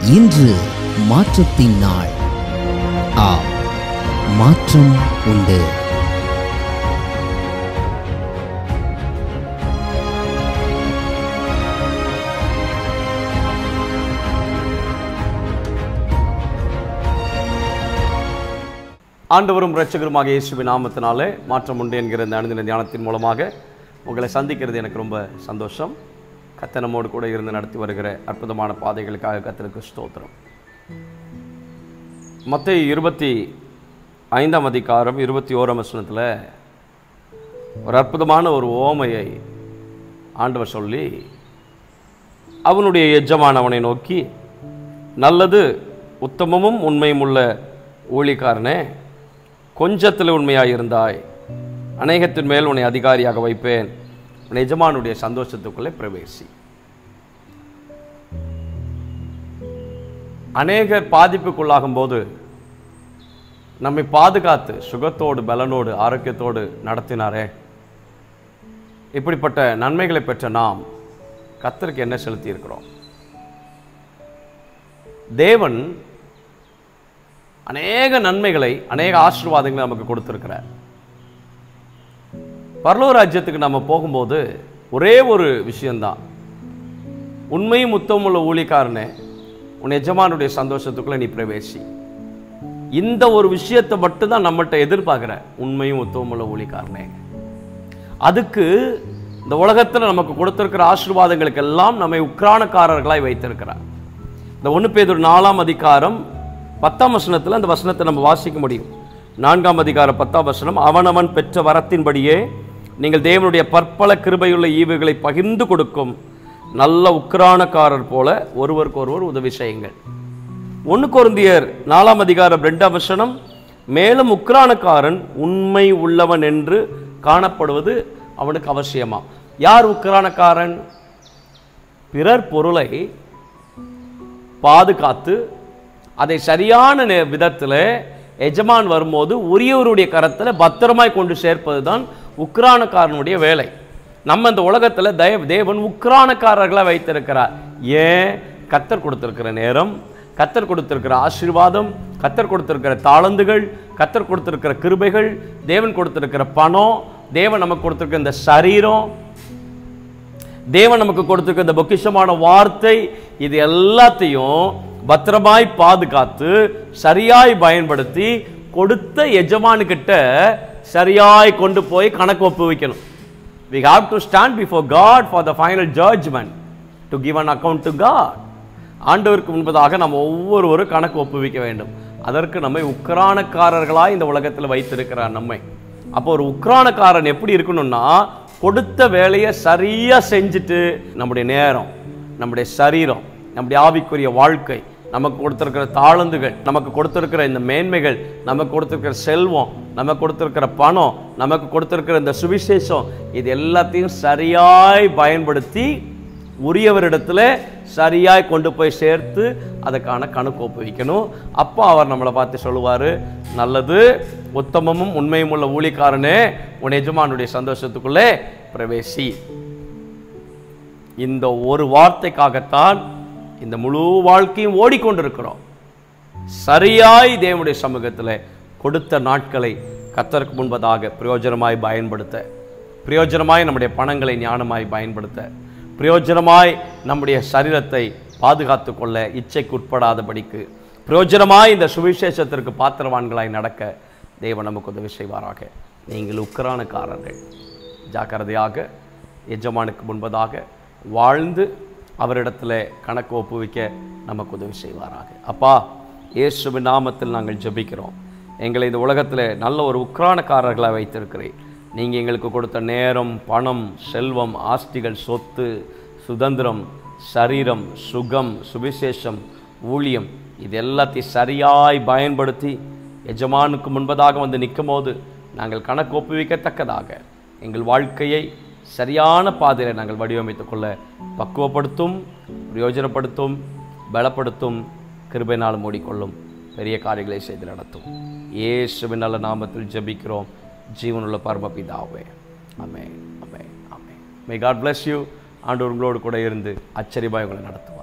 இன்று மாற்றத்தின் நாள் ஆம் மாற்றம் உண்டு ஆண்டவரும் இரட்சகருமாக இயேசுவின் நாமத்தினாலே மாற்றம் உண்டு என்கிற இந்த அனுதின தியானத்தின் மூலமாக உங்களை சந்திக்கிறது எனக்கு ரொம்ப சந்தோஷம் கத்த நம்மோடு கூட இருந்து நடத்தி வருகிற அற்புதமான பாதைகளுக்காக கத்தருக்கு ஸ்தோத்திரம் மத்திய இருபத்தி ஐந்தாம் அதிகாரம் இருபத்தி ஓராம் வசனத்தில் ஒரு அற்புதமான ஒரு ஓமையை ஆண்டவர் சொல்லி அவனுடைய எஜமானவனை நோக்கி நல்லது உத்தமமும் உண்மையும் உள்ள ஊழிக்காரனே கொஞ்சத்தில் உண்மையாக இருந்தாய் அநேகத்தின் மேல் உன்னை அதிகாரியாக வைப்பேன் உன் எஜமானுடைய சந்தோஷத்துக்குள்ளே பிரவேசி அநேகர் பாதிப்புக்குள்ளாகும் போது நம்மை பாதுகாத்து சுகத்தோடு பலனோடு ஆரோக்கியத்தோடு நடத்தினாரே இப்படிப்பட்ட நன்மைகளை பெற்ற நாம் கத்தருக்கு என்ன செலுத்தி இருக்கிறோம் தேவன் அநேக நன்மைகளை அநேக ஆசீர்வாதங்களை நமக்கு கொடுத்திருக்கிறார் பரலோ ராஜ்யத்துக்கு நம்ம போகும்போது ஒரே ஒரு விஷயம்தான் உண்மையும் உத்தமுள்ள ஊழிக்காரனே உன் எஜமானுடைய சந்தோஷத்துக்குள்ள நீ பிரவேசி இந்த ஒரு விஷயத்தை மட்டும்தான் நம்மகிட்ட எதிர்பார்க்குற உண்மையும் உத்தமுள்ள ஊழிக்காரனே அதுக்கு இந்த உலகத்தில் நமக்கு கொடுத்திருக்கிற ஆசீர்வாதங்களுக்கு எல்லாம் நம்மை உக்ரானக்காரர்களாய் வைத்திருக்கிறார் இந்த ஒன்று பேதொரு நாலாம் அதிகாரம் பத்தாம் வசனத்தில் அந்த வசனத்தை நம்ம வாசிக்க முடியும் நான்காம் அதிகாரம் பத்தாம் வசனம் அவனவன் பெற்ற வரத்தின்படியே நீங்கள் தேவனுடைய பற்பல கிருபையுள்ள ஈவுகளை பகிர்ந்து கொடுக்கும் நல்ல உக்ரானக்காரர் போல ஒருவருக்கு ஒருவர் உதவி செய்யுங்கள் ஒன்று கொருந்தியர் நாலாம் அதிகாரம் ரெண்டாம் வசனம் மேலும் உக்ரானக்காரன் உண்மை உள்ளவன் என்று காணப்படுவது அவனுக்கு அவசியமா யார் உக்ரானக்காரன் பிறர் பொருளை பாதுகாத்து அதை சரியான நே- விதத்தில் எஜமான் வரும்போது உரியவருடைய கரத்தில் பத்திரமாய் கொண்டு சேர்ப்பது தான் உக்ரானக்காரனுடைய வேலை நம்ம இந்த உலகத்தில் தய தேவன் உக்ரானக்காரர்களாக வைத்திருக்கிறார் ஏன் கத்தர் கொடுத்திருக்கிற நேரம் கத்தர் கொடுத்திருக்கிற ஆசீர்வாதம் கத்தர் கொடுத்திருக்கிற தாளந்துகள் கத்தர் கொடுத்திருக்கிற கிருபைகள் தேவன் கொடுத்திருக்கிற பணம் தேவன் நமக்கு கொடுத்திருக்கிற இந்த சரீரம் தேவன் நமக்கு கொடுத்திருக்க இந்த பொக்கிஷமான வார்த்தை இது எல்லாத்தையும் பத்திரமாய் பாதுகாத்து சரியாய் பயன்படுத்தி கொடுத்த எஜமானுக்கிட்ட சரியாய் கொண்டு போய் கணக்கு ஒப்புவிக்கணும் we have to stand before god for the final judgment to give an account to god ஆண்டவருக்கு முன்பதாக நம்ம ஒவ்வொருவரும் கணக்கு ஒப்புவிக்க வேண்டும் அதற்கு நம்மை உக்ரானக்காரர்களாய் இந்த உலகத்தில் வைத்திருக்கிறார் நம்மை அப்போ ஒரு உக்ரானக்காரன் எப்படி இருக்கணும்னா கொடுத்த வேலையை சரியா செஞ்சுட்டு நம்முடைய நேரம் நம்முடைய சரீரம் நம்முடைய ஆவிக்குரிய வாழ்க்கை நமக்கு கொடுத்திருக்கிற தாளந்துகள் நமக்கு கொடுத்திருக்கிற இந்த மேன்மைகள் நமக்கு கொடுத்திருக்கிற செல்வம் நமக்கு கொடுத்திருக்கிற பணம் நமக்கு கொடுத்திருக்கிற இந்த சுவிசேஷம் இது எல்லாத்தையும் சரியாய் பயன்படுத்தி உரியவரிடத்துல சரியாய் கொண்டு போய் சேர்த்து அதுக்கான கணக்கு ஒப்புவிக்கணும் அப்போ அவர் நம்மளை பார்த்து சொல்லுவார் நல்லது உத்தமமும் உண்மையும் உள்ள ஊழிக்காரனே உன் எஜமானுடைய சந்தோஷத்துக்குள்ளே பிரவேசி இந்த ஒரு வார்த்தைக்காகத்தான் இந்த முழு வாழ்க்கையும் ஓடிக்கொண்டிருக்கிறோம் சரியாய் தேவனுடைய சமூகத்தில் கொடுத்த நாட்களை கத்தருக்கு முன்பதாக பிரயோஜனமாய் பயன்படுத்த பிரயோஜனமாய் நம்முடைய பணங்களை ஞானமாய் பயன்படுத்த பிரயோஜனமாய் நம்முடைய சரீரத்தை பாதுகாத்து கொள்ள இச்சைக்கு உட்படாதபடிக்கு பிரயோஜனமாய் இந்த சுவிசேஷத்திற்கு பாத்திரவான்களாய் நடக்க தேவன் நமக்கு உதவி செய்வாராக நீங்கள் உக்கரானக்காரர்கள் ஜாக்கிரதையாக எஜமானுக்கு முன்பதாக வாழ்ந்து அவரிடத்தில் கணக்கு ஒப்புவிக்க நமக்கு உதவி செய்வாராக அப்பா இயேசுவின் நாமத்தில் நாங்கள் ஜெபிக்கிறோம் எங்களை இந்த உலகத்தில் நல்ல ஒரு உக்ரானக்காரர்களாக வைத்திருக்கிறேன் நீங்கள் எங்களுக்கு கொடுத்த நேரம் பணம் செல்வம் ஆஸ்திகள் சொத்து சுதந்திரம் சரீரம் சுகம் சுவிசேஷம் ஊழியம் இது எல்லாத்தையும் சரியாய் பயன்படுத்தி எஜமானுக்கு முன்பதாக வந்து நிற்கும் போது நாங்கள் கணக்கு ஒப்புவிக்கத்தக்கதாக எங்கள் வாழ்க்கையை சரியான பாதையில் நாங்கள் வடிவமைத்துக் கொள்ள பக்குவப்படுத்தும் பிரயோஜனப்படுத்தும் பலப்படுத்தும் கிருபைனால் மூடிக்கொள்ளும் பெரிய காரியங்களை செய்து நடத்தும் இயேசுவின் நல்ல நாமத்தில் ஜெபிக்கிறோம் ஜீவனுள்ள பரமபிதாவே அமே அமே அமே மே காட் bless யூ ஆண்டவர் உங்களோடு கூட இருந்து ஆச்சரியமாய் உங்களை நடத்தும்